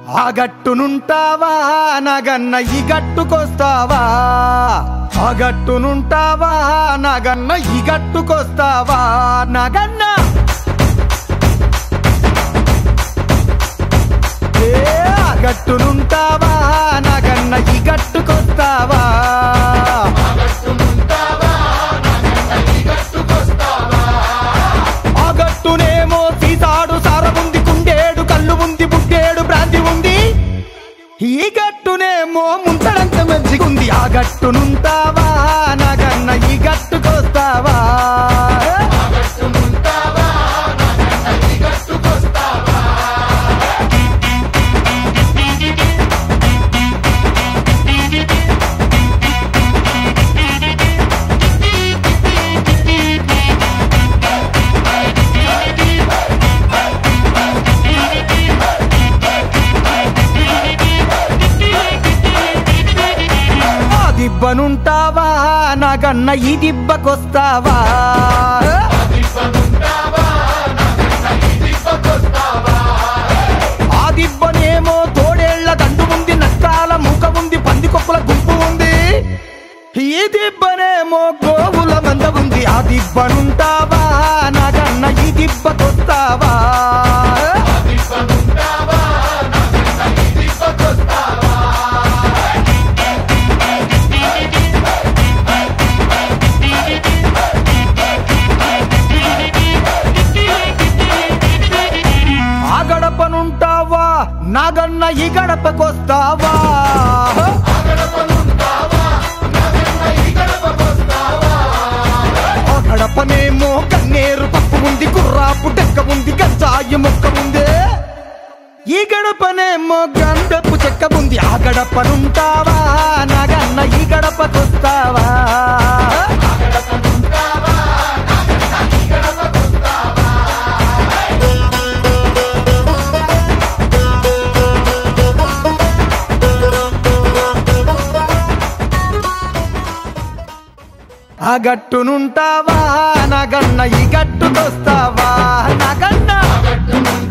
ఆ గట్టునుంటావా నగన్న ఈ గట్టుకొస్తావా ఆ గట్టునుంటావా నగన్న ఈ గట్టుకొస్తావా నగన్న ఏ ఆ గట్టునుంటావా నగన్న ఈ గట్టుకొస్తావా ఆ గట్టునేమో సీతాడు సారముంది కుండేడు కళ్ళు ఉంది బుడ్డేడు భ్రాంతి ఉంది ఈ గట్టునేమో ముంతడంత మంచిగుంది ఆ గట్టునుంటావా నగన్న ఈ గట్టుకొస్తావా ఆ దిబ్బనుంటావా నగన్న ఈ దిబ్బకొస్తావా ఆ దిబ్బనేమో తోడేళ్ల దండు ఉంది నష్టాల మూక ఉంది పందికొక్కుల గుంపు ఉంది ఈ దిబ్బనేమో గోవుల మంద ఉంది ఆ దిబ్బనుంటావా నగన్న ఈ దిబ్బకొస్తావా ఆ గడపనుంటావా నాగన్న ఈ గడపకొస్తావా ఆ గడపనేమో కన్నేరు పప్పు ఉంది కుర్రాపు డెక్క ఉంది గంజాయి మొక్క ఉంది ఈ గడపనేమో గంధపు చెక్క ఉంది ఆ గడపనుంటావా నాగన్న ఈ గడపకొస్తావా ఆ గట్టునుంటావా నగన్న ఈ గట్టుకొస్తావా నగన్న